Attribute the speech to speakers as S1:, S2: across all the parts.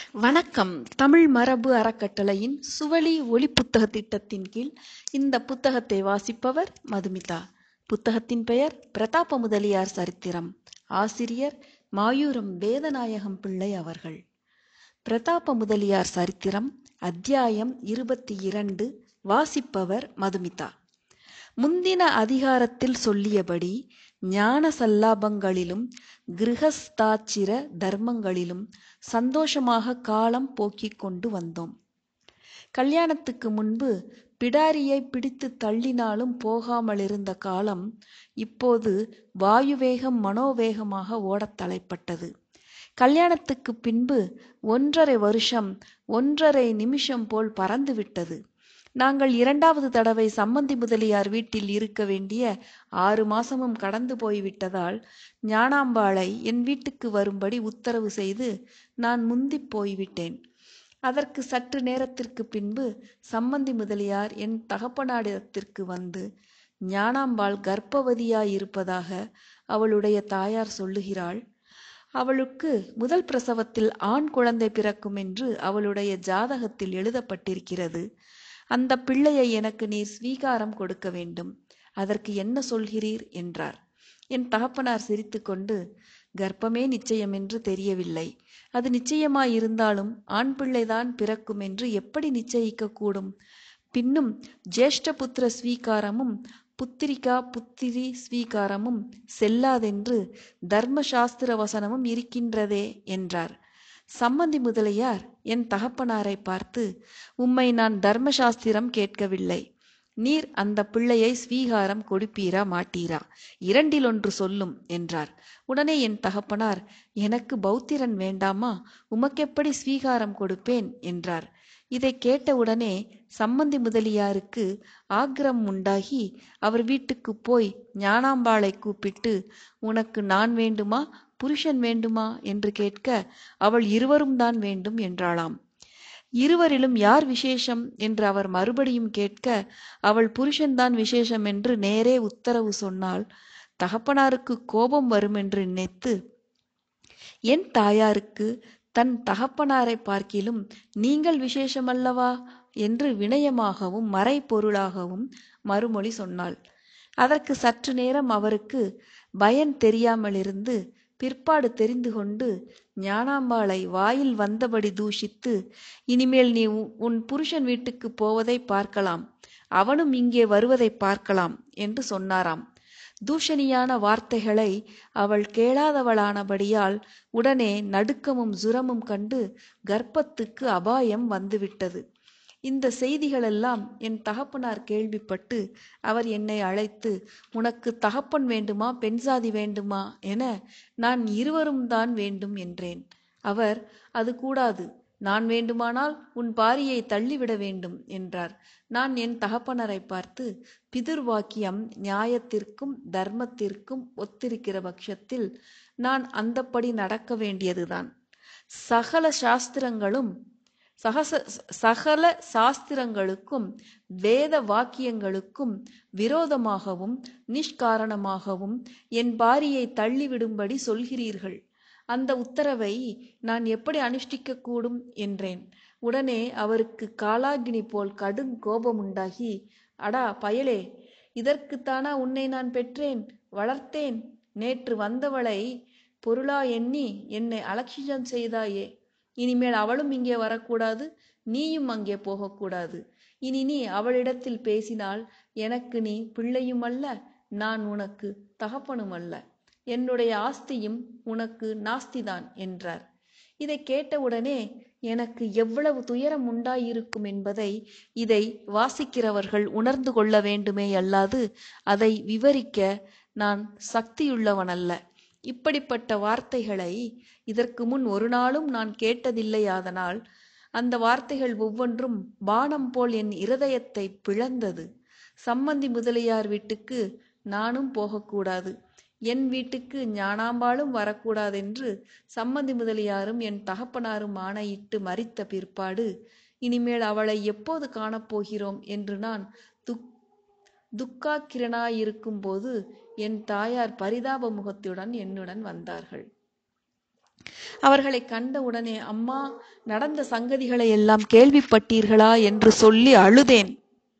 S1: வணக்கம் தமிழ் மரபு அறக்கட்டளையின் சுவழி ஒளி புத்தக திட்டத்தின் கீழ் இந்த புத்தகத்தை வாசிப்பவர் மதுமிதா புத்தகத்தின் பெயர் பிரதாப முதலியார் சரித்திரம் ஆசிரியர் மாயூரம் வேதநாயகம் பிள்ளை அவர்கள் பிரதாப முதலியார் சரித்திரம் அத்தியாயம் இருபத்தி இரண்டு வாசிப்பவர் மதுமிதா முந்தின அதிகாரத்தில் சொல்லியபடி ஞான சல்லாபங்களிலும் கிருஹஸ்தாச்சிர தர்மங்களிலும் சந்தோஷமாக காலம் போக்கிக் கொண்டு வந்தோம் கல்யாணத்துக்கு முன்பு பிடாரியை பிடித்து தள்ளினாலும் போகாமல் இருந்த காலம் இப்போது வாயுவேகம் மனோவேகமாக ஓடத் தலைப்பட்டது கல்யாணத்துக்கு பின்பு ஒன்றரை வருஷம் ஒன்றரை நிமிஷம் போல் பறந்துவிட்டது நாங்கள் இரண்டாவது தடவை சம்மந்தி முதலியார் வீட்டில் இருக்க வேண்டிய ஆறு மாசமும் கடந்து போய்விட்டதால் ஞானாம்பாளை என் வீட்டுக்கு வரும்படி உத்தரவு செய்து நான் முந்திப் போய்விட்டேன் அதற்கு சற்று நேரத்திற்கு பின்பு சம்மந்தி முதலியார் என் தகப்பனாரிடத்திற்கு வந்து ஞானாம்பாள் கர்ப்பவதியாயிருப்பதாக அவளுடைய தாயார் சொல்லுகிறாள் அவளுக்கு முதல் பிரசவத்தில் ஆண் குழந்தை பிறக்கும் என்று அவளுடைய ஜாதகத்தில் எழுதப்பட்டிருக்கிறது அந்த பிள்ளையை எனக்கு நீர் ஸ்வீகாரம் கொடுக்க வேண்டும் அதற்கு என்ன சொல்கிறீர் என்றார் என் தகப்பனார் சிரித்துக்கொண்டு கர்ப்பமே நிச்சயம் என்று தெரியவில்லை அது நிச்சயமாயிருந்தாலும் ஆண் பிள்ளைதான் பிறக்கும் என்று எப்படி நிச்சயிக்க கூடும் பின்னும் ஜேஷ்ட புத்திர ஸ்வீகாரமும் புத்திரிகா புத்திரி ஸ்வீகாரமும் செல்லாதென்று தர்மசாஸ்திர வசனமும் இருக்கின்றதே என்றார் சம்மந்தி முதலியார் என் தகப்பனாரை பார்த்து உம்மை நான் தர்மசாஸ்திரம் கேட்கவில்லை நீர் அந்த பிள்ளையை ஸ்வீகாரம் கொடுப்பீரா மாட்டீரா இரண்டில் ஒன்று சொல்லும் என்றார் உடனே என் தகப்பனார் எனக்கு பௌத்திரன் வேண்டாமா உமக்கெப்படி ஸ்வீகாரம் கொடுப்பேன் என்றார் இதை கேட்டவுடனே சம்மந்தி முதலியாருக்கு ஆக்கிரம் உண்டாகி அவர் வீட்டுக்கு போய் ஞானாம்பாளை கூப்பிட்டு உனக்கு நான் வேண்டுமா புருஷன் வேண்டுமா என்று கேட்க அவள் இருவரும் தான் வேண்டும் என்றாளாம் இருவரிலும் யார் விசேஷம் என்று அவர் மறுபடியும் கேட்க அவள் புருஷன்தான் விசேஷம் என்று நேரே உத்தரவு சொன்னால் தகப்பனாருக்கு கோபம் வரும் என்று நினைத்து என் தாயாருக்கு தன் தகப்பனாரை பார்க்கிலும் நீங்கள் விசேஷமல்லவா என்று வினயமாகவும் மறைபொருளாகவும் மறுமொழி சொன்னாள் அதற்கு சற்று நேரம் அவருக்கு பயன் தெரியாமலிருந்து பிற்பாடு தெரிந்து கொண்டு ஞானாம்பாளை வாயில் வந்தபடி தூஷித்து இனிமேல் நீ உன் புருஷன் வீட்டுக்கு போவதை பார்க்கலாம் அவனும் இங்கே வருவதை பார்க்கலாம் என்று சொன்னாராம் தூஷணியான வார்த்தைகளை அவள் கேளாதவளானபடியால் உடனே நடுக்கமும் ஜுரமும் கண்டு கர்ப்பத்துக்கு அபாயம் வந்துவிட்டது இந்த செய்திகளெல்லாம் என் தகப்பனார் கேள்விப்பட்டு அவர் என்னை அழைத்து உனக்கு தகப்பன் வேண்டுமா பெண்சாதி வேண்டுமா என நான் இருவரும் தான் வேண்டும் என்றேன் அவர் அது கூடாது நான் வேண்டுமானால் உன் பாரியை தள்ளிவிட வேண்டும் என்றார் நான் என் தகப்பனரை பார்த்து பிதுர்வாக்கியம் நியாயத்திற்கும் தர்மத்திற்கும் ஒத்திருக்கிற பட்சத்தில் நான் அந்தப்படி நடக்க வேண்டியதுதான் சகல சாஸ்திரங்களும் சகச சகல சாஸ்திரங்களுக்கும் வேத வாக்கியங்களுக்கும் விரோதமாகவும் நிஷ்காரணமாகவும் என் பாரியை தள்ளிவிடும்படி சொல்கிறீர்கள் அந்த உத்தரவை நான் எப்படி அனுஷ்டிக்க கூடும் என்றேன் உடனே அவருக்கு காலாகினி போல் கடும் கோபமுண்டாகி அடா பயலே இதற்குத்தானா உன்னை நான் பெற்றேன் வளர்த்தேன் நேற்று வந்தவளை பொருளா எண்ணி என்னை அலட்சியம் செய்தாயே இனிமேல் அவளும் இங்கே வரக்கூடாது நீயும் அங்கே போகக்கூடாது இனி நீ அவளிடத்தில் பேசினால் எனக்கு நீ பிள்ளையும் அல்ல நான் உனக்கு தகப்பனும் அல்ல என்னுடைய ஆஸ்தியும் உனக்கு நாஸ்திதான் என்றார் இதை கேட்டவுடனே எனக்கு எவ்வளவு துயரம் உண்டாயிருக்கும் என்பதை இதை வாசிக்கிறவர்கள் உணர்ந்து கொள்ள வேண்டுமே அல்லாது அதை விவரிக்க நான் சக்தியுள்ளவனல்ல இப்படிப்பட்ட வார்த்தைகளை இதற்கு முன் ஒரு நாளும் நான் கேட்டதில்லையாதனால் அந்த வார்த்தைகள் ஒவ்வொன்றும் பானம் போல் என் இருதயத்தை பிளந்தது சம்மந்தி முதலியார் வீட்டுக்கு நானும் போகக்கூடாது என் வீட்டுக்கு ஞானாம்பாளும் வரக்கூடாதென்று சம்மந்தி முதலியாரும் என் தகப்பனாரும் ஆணையிட்டு மறித்த பிற்பாடு இனிமேல் அவளை எப்போது காணப்போகிறோம் என்று நான் துக் துக்காக்கிரனாயிருக்கும் போது என் தாயார் பரிதாப முகத்துடன் என்னுடன் வந்தார்கள் அவர்களை கண்டவுடனே அம்மா நடந்த சங்கதிகளை எல்லாம் கேள்விப்பட்டீர்களா என்று சொல்லி அழுதேன்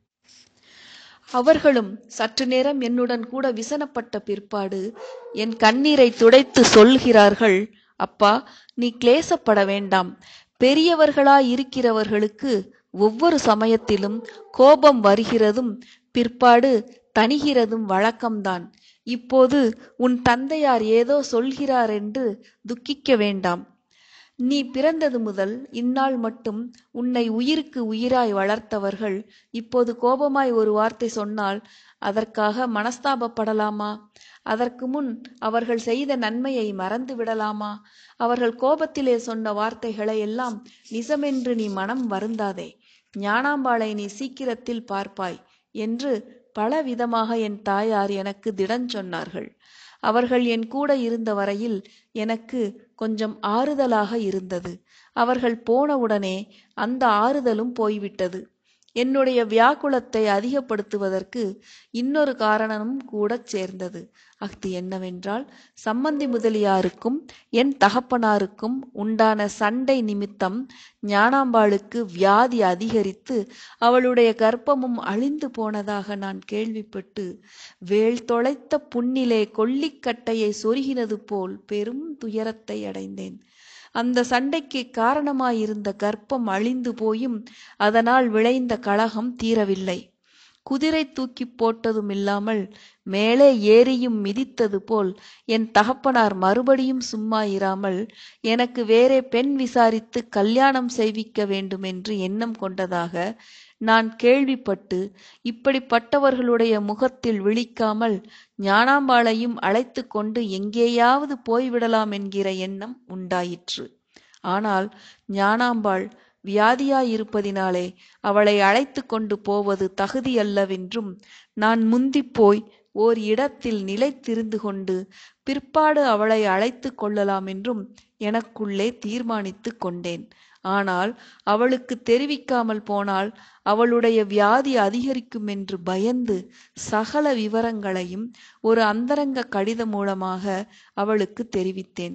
S1: அவர்களும் சற்று நேரம் என்னுடன் கூட விசனப்பட்ட பிற்பாடு என் கண்ணீரை துடைத்து சொல்கிறார்கள் அப்பா நீ கிளேசப்பட வேண்டாம் பெரியவர்களாய் இருக்கிறவர்களுக்கு ஒவ்வொரு சமயத்திலும் கோபம் வருகிறதும் பிற்பாடு தணிகிறதும் வழக்கம்தான் இப்போது உன் தந்தையார் ஏதோ சொல்கிறார் என்று துக்கிக்க வேண்டாம் நீ பிறந்தது முதல் இந்நாள் மட்டும் உன்னை உயிருக்கு உயிராய் வளர்த்தவர்கள் இப்போது கோபமாய் ஒரு வார்த்தை சொன்னால் அதற்காக மனஸ்தாபப்படலாமா அதற்கு முன் அவர்கள் செய்த நன்மையை மறந்து விடலாமா அவர்கள் கோபத்திலே சொன்ன வார்த்தைகளை எல்லாம் நிஜமென்று நீ மனம் வருந்தாதே ஞானாம்பாளை நீ சீக்கிரத்தில் பார்ப்பாய் என்று பலவிதமாக என் தாயார் எனக்கு திடன் சொன்னார்கள் அவர்கள் என் கூட இருந்த வரையில் எனக்கு கொஞ்சம் ஆறுதலாக இருந்தது அவர்கள் போனவுடனே அந்த ஆறுதலும் போய்விட்டது என்னுடைய வியாக்குலத்தை அதிகப்படுத்துவதற்கு இன்னொரு காரணமும் கூட சேர்ந்தது அஃது என்னவென்றால் சம்மந்தி முதலியாருக்கும் என் தகப்பனாருக்கும் உண்டான சண்டை நிமித்தம் ஞானாம்பாளுக்கு வியாதி அதிகரித்து அவளுடைய கர்ப்பமும் அழிந்து போனதாக நான் கேள்விப்பட்டு வேள் தொலைத்த புண்ணிலே கொல்லிக்கட்டையை சொருகினது போல் பெரும் துயரத்தை அடைந்தேன் அந்த சண்டைக்கு காரணமாயிருந்த கர்ப்பம் அழிந்து போயும் அதனால் விளைந்த கலகம் தீரவில்லை குதிரை தூக்கி போட்டதும் இல்லாமல் மேலே ஏறியும் மிதித்தது போல் என் தகப்பனார் மறுபடியும் சும்மா இராமல் எனக்கு வேறே பெண் விசாரித்து கல்யாணம் செய்விக்க வேண்டுமென்று எண்ணம் கொண்டதாக நான் கேள்விப்பட்டு இப்படிப்பட்டவர்களுடைய முகத்தில் விழிக்காமல் ஞானாம்பாளையும் அழைத்து கொண்டு எங்கேயாவது போய்விடலாம் என்கிற எண்ணம் உண்டாயிற்று ஆனால் ஞானாம்பாள் வியாதியாயிருப்பதினாலே அவளை அழைத்து கொண்டு போவது தகுதியல்லவென்றும் நான் முந்திப் போய் ஓர் இடத்தில் நிலைத்திருந்து கொண்டு பிற்பாடு அவளை அழைத்து கொள்ளலாம் என்றும் எனக்குள்ளே தீர்மானித்து கொண்டேன் ஆனால் அவளுக்கு தெரிவிக்காமல் போனால் அவளுடைய வியாதி அதிகரிக்கும் என்று பயந்து சகல விவரங்களையும் ஒரு அந்தரங்க கடிதம் மூலமாக அவளுக்கு தெரிவித்தேன்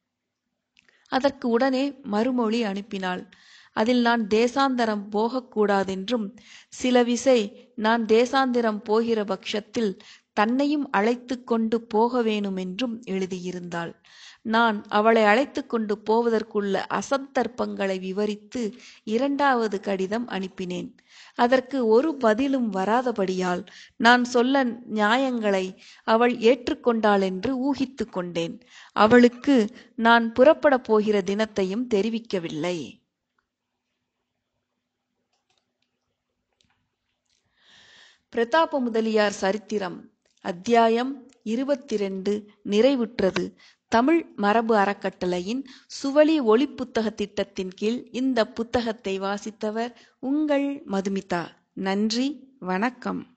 S1: அதற்கு உடனே மறுமொழி அனுப்பினாள் அதில் நான் தேசாந்தரம் போகக்கூடாதென்றும் சில விசை நான் தேசாந்திரம் போகிற பட்சத்தில் தன்னையும் அழைத்து கொண்டு போக வேணுமென்றும் எழுதியிருந்தாள் நான் அவளை அழைத்து கொண்டு போவதற்குள்ள அசந்தர்ப்பங்களை விவரித்து இரண்டாவது கடிதம் அனுப்பினேன் அதற்கு ஒரு பதிலும் வராதபடியால் நான் சொல்ல நியாயங்களை அவள் ஏற்றுக்கொண்டாள் என்று ஊகித்து கொண்டேன் அவளுக்கு நான் புறப்படப் போகிற தினத்தையும் தெரிவிக்கவில்லை பிரதாப முதலியார் சரித்திரம் அத்தியாயம் இருபத்தி ரெண்டு நிறைவுற்றது தமிழ் மரபு அறக்கட்டளையின் சுவழி ஒளி புத்தக திட்டத்தின் கீழ் இந்த புத்தகத்தை வாசித்தவர் உங்கள் மதுமிதா நன்றி வணக்கம்